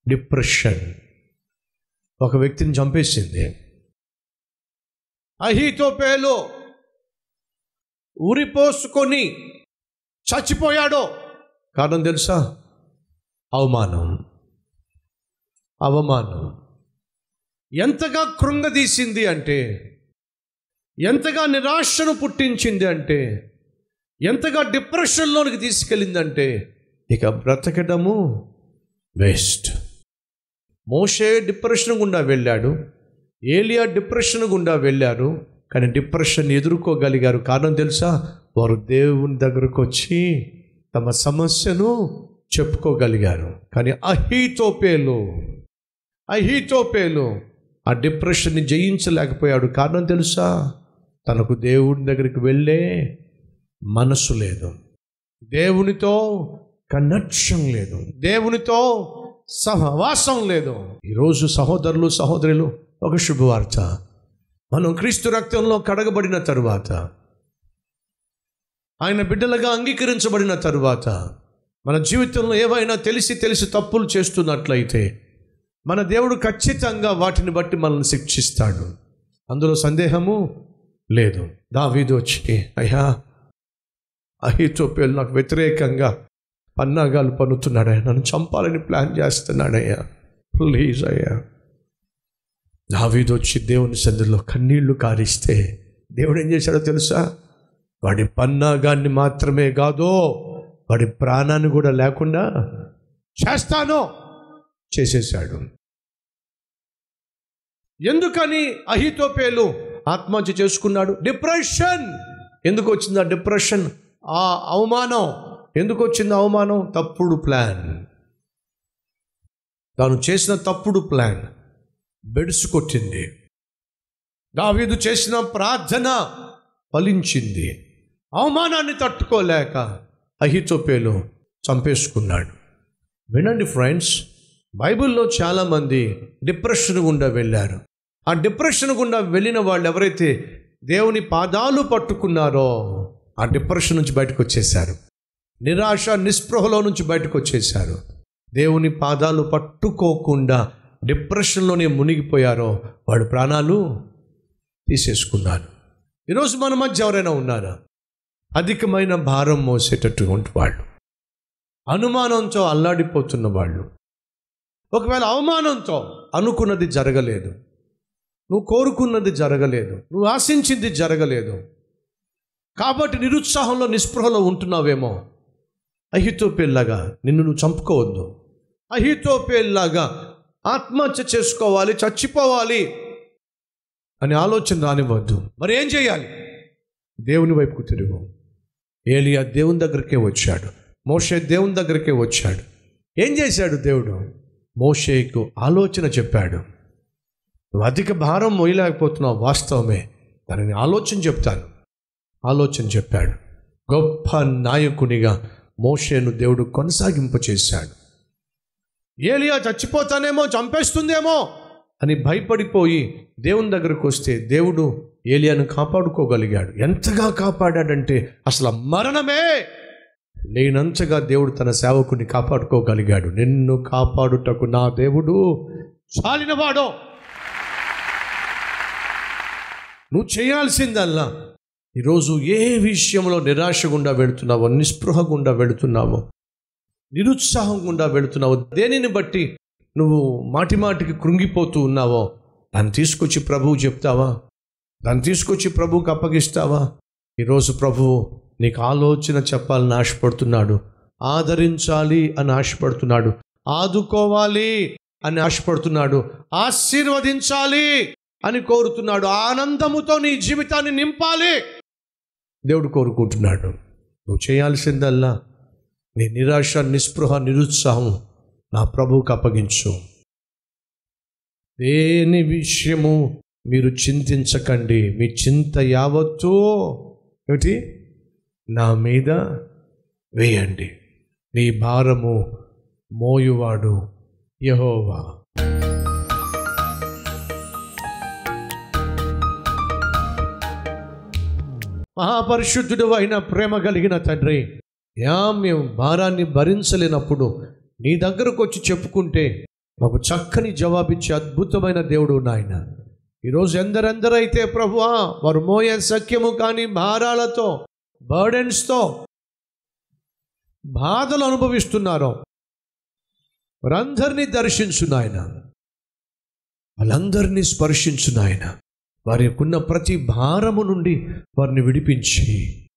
depression ఒక వ్యక్తిని చంపేసింది అహీతోపేలో ఉరిపోసుకొని చచ్చిపోయాడో కారణం తెలుసా అవమానం అవమానం ఎంతగా కృంగదీసింది అంటే ఎంతగా నిరాశను పుట్టించింది అంటే ఎంతగా డిప్రెషన్లోనికి తీసుకెళ్ళిందంటే ఇక బ్రతకడము వేస్ట్ మోషే డిప్రెషన్ గుండా వెళ్ళాడు ఏలియా డిప్రెషన్ గుండా వెళ్ళారు కానీ డిప్రెషన్ ఎదుర్కోగలిగారు కారణం తెలుసా వారు దేవుని దగ్గరకు వచ్చి తమ సమస్యను చెప్పుకోగలిగారు కానీ అహీతోపేలు అహీతోపేలు ఆ డిప్రెషన్ని జయించలేకపోయాడు కారణం తెలుసా తనకు దేవుని దగ్గరికి వెళ్ళే మనసు లేదు దేవునితో కనెక్షన్ లేదు దేవునితో సహవాసం లేదు ఈరోజు సహోదరులు సహోదరులు ఒక శుభవార్త మనం క్రీస్తు రక్తంలో కడగబడిన తరువాత ఆయన బిడ్డలుగా అంగీకరించబడిన తరువాత మన జీవితంలో ఏవైనా తెలిసి తెలిసి తప్పులు చేస్తున్నట్లయితే మన దేవుడు ఖచ్చితంగా వాటిని బట్టి మనల్ని శిక్షిస్తాడు అందులో సందేహము లేదు దావీదు వచ్చి అయ్యా అహితోపేలు నాకు వ్యతిరేకంగా పన్నాగాలు పన్నుతున్నాడయ్యా నన్ను చంపాలని ప్లాన్ చేస్తున్నాడయ్యా ప్లీజ్ అయ్యా దావీదు వచ్చి దేవుని సందులో కన్నీళ్లు కారిస్తే దేవుడు ఏం చేశాడో తెలుసా వాడి పన్నాగాన్ని మాత్రమే కాదో వాడి ప్రాణాన్ని కూడా లేకుండా చేస్తాను చేసేసాడు ఎందుకని అహితోపేలు ఆత్మహత్య చేసుకున్నాడు డిప్రెషన్ ఎందుకు వచ్చింది ఆ డిప్రెషన్ ఆ అవమానం ఎందుకు వచ్చింది అవమానం తప్పుడు ప్లాన్ తాను చేసిన తప్పుడు ప్లాన్ బెడుసు కొట్టింది దావీదు చేసిన ప్రార్థన ఫలించింది అవమానాన్ని తట్టుకోలేక అహితోపేలు చంపేసుకున్నాడు వినండి ఫ్రెండ్స్ బైబిల్లో చాలామంది డిప్రెషన్ గుండా వెళ్ళారు ఆ డిప్రెషన్ గుండా వెళ్ళిన వాళ్ళు ఎవరైతే దేవుని పాదాలు పట్టుకున్నారో ఆ డిప్రెషన్ నుంచి బయటకు వచ్చేసారు నిరాశ నిస్పృహలో నుంచి బయటకు వచ్చేసారు దేవుని పాదాలు పట్టుకోకుండా డిప్రెషన్లోనే మునిగిపోయారో వాడు ప్రాణాలు తీసేసుకున్నారు ఈరోజు మన మధ్య ఎవరైనా ఉన్నారా అధికమైన భారం మోసేటటువంటి వాళ్ళు అనుమానంతో అల్లాడిపోతున్న వాళ్ళు ఒకవేళ అవమానంతో అనుకున్నది జరగలేదు నువ్వు కోరుకున్నది జరగలేదు నువ్వు ఆశించింది జరగలేదు కాబట్టి నిరుత్సాహంలో నిస్పృహలో ఉంటున్నావేమో అహితోపేల్లాగా నిన్ను నువ్వు చంపుకోవద్దు అహితోపేల్లాగా ఆత్మహత్య చేసుకోవాలి చచ్చిపోవాలి అని ఆలోచన రానివ్వద్దు మరి ఏం చేయాలి దేవుని వైపుకు తిరుగు ఏలియా దేవుని దగ్గరికే వచ్చాడు మోషే దేవుని దగ్గరికే వచ్చాడు ఏం చేశాడు దేవుడు మోషేకు ఆలోచన చెప్పాడు నువ్వు అధిక భారం మోయలేకపోతున్నావు వాస్తవమే దానిని ఆలోచన చెప్తాను ఆలోచన చెప్పాడు గొప్ప నాయకునిగా మోషేను దేవుడు కొనసాగింపు చేశాడు ఏలియా చచ్చిపోతానేమో చంపేస్తుందేమో అని భయపడిపోయి దేవుని దగ్గరకు వస్తే దేవుడు ఏలియాను కాపాడుకోగలిగాడు ఎంతగా కాపాడాడంటే అసలు మరణమే లేనంతగా దేవుడు తన సేవకుని కాపాడుకోగలిగాడు నిన్ను కాపాడుటకు నా దేవుడు చాలినవాడో నువ్వు చేయాల్సిందల్లా ఈరోజు ఏ విషయంలో నిరాశ గుండా వెళుతున్నావో నిస్పృహ గుండా వెళుతున్నావో నిరుత్సాహం గుండా వెళుతున్నావో దేనిని బట్టి నువ్వు మాటి మాటికి కృంగిపోతూ ఉన్నావో దాన్ని తీసుకొచ్చి ప్రభువు చెప్తావా దాన్ని తీసుకొచ్చి ప్రభువుకి అప్పగిస్తావా ఈరోజు ప్రభువు నీకు ఆలోచన చెప్పాలని ఆశపడుతున్నాడు ఆదరించాలి అని ఆశపడుతున్నాడు ఆదుకోవాలి అని ఆశపడుతున్నాడు ఆశీర్వదించాలి అని కోరుతున్నాడు ఆనందముతో నీ జీవితాన్ని నింపాలి దేవుడు కోరుకుంటున్నాడు నువ్వు చేయాల్సిందల్లా నీ నిరాశ నిస్పృహ నిరుత్సాహం నా ప్రభువుకి అప్పగించు దేని విషయము మీరు చింతించకండి మీ చింత యావత్తు ఏమిటి నా మీద వేయండి నీ భారము మోయువాడు యహోవా మహాపరిశుద్ధుడు అయిన ప్రేమ కలిగిన తండ్రి యా మేము భారాన్ని భరించలేనప్పుడు నీ దగ్గరకు వచ్చి చెప్పుకుంటే మాకు చక్కని జవాబిచ్చే అద్భుతమైన దేవుడు నాయన ఈరోజు ఎందరెందరైతే ప్రభువా వారు మోయే సఖ్యము కానీ భారాలతో బర్డెన్స్తో బాధలు అనుభవిస్తున్నారో వారందరినీ దర్శించు నాయన వాళ్ళందరినీ స్పర్శించు నాయన వారి ఉన్న ప్రతి భారము నుండి వారిని విడిపించి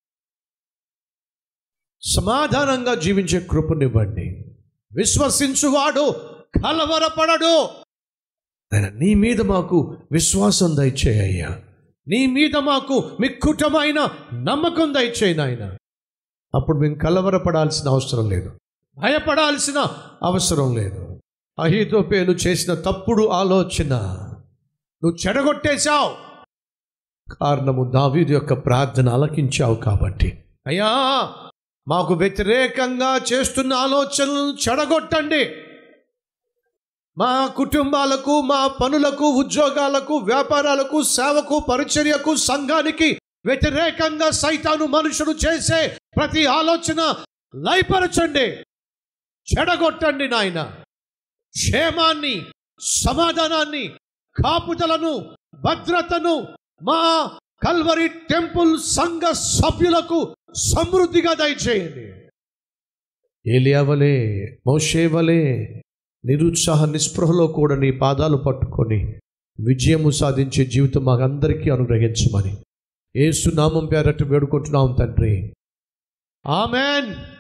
సమాధానంగా జీవించే కృపనివ్వండి విశ్వసించువాడు కలవరపడడు ఆయన నీ మీద మాకు విశ్వాసం దయచేయ్యా నీ మీద మాకు మిక్కుటమైన నమ్మకం దయచేయి నాయన అప్పుడు మేము కలవరపడాల్సిన అవసరం లేదు భయపడాల్సిన అవసరం లేదు అహితోపేలు చేసిన తప్పుడు ఆలోచన నువ్వు చెడగొట్టేశావు కారణము దావీదు యొక్క ప్రార్థన ఆలకించావు కాబట్టి అయ్యా మాకు వ్యతిరేకంగా చేస్తున్న ఆలోచనలను చెడగొట్టండి మా కుటుంబాలకు మా పనులకు ఉద్యోగాలకు వ్యాపారాలకు సేవకు పరిచర్యకు సంఘానికి వ్యతిరేకంగా సైతాను మనుషులు చేసే ప్రతి ఆలోచన లయపరచండి చెడగొట్టండి నాయన క్షేమాన్ని సమాధానాన్ని కాపుదలను భద్రతను మా కల్వరి టెంపుల్ సంఘ సభ్యులకు సమృద్ధిగా దయచేయండి ఏలియావలే మోషేవలే నిరుత్సాహ నిస్పృహలో కూడా నీ పాదాలు పట్టుకొని విజయము సాధించే జీవితం మాకందరికీ అనుగ్రహించమని ఏసు నామం పేరట్టు వేడుకుంటున్నాం తండ్రి ఆమెన్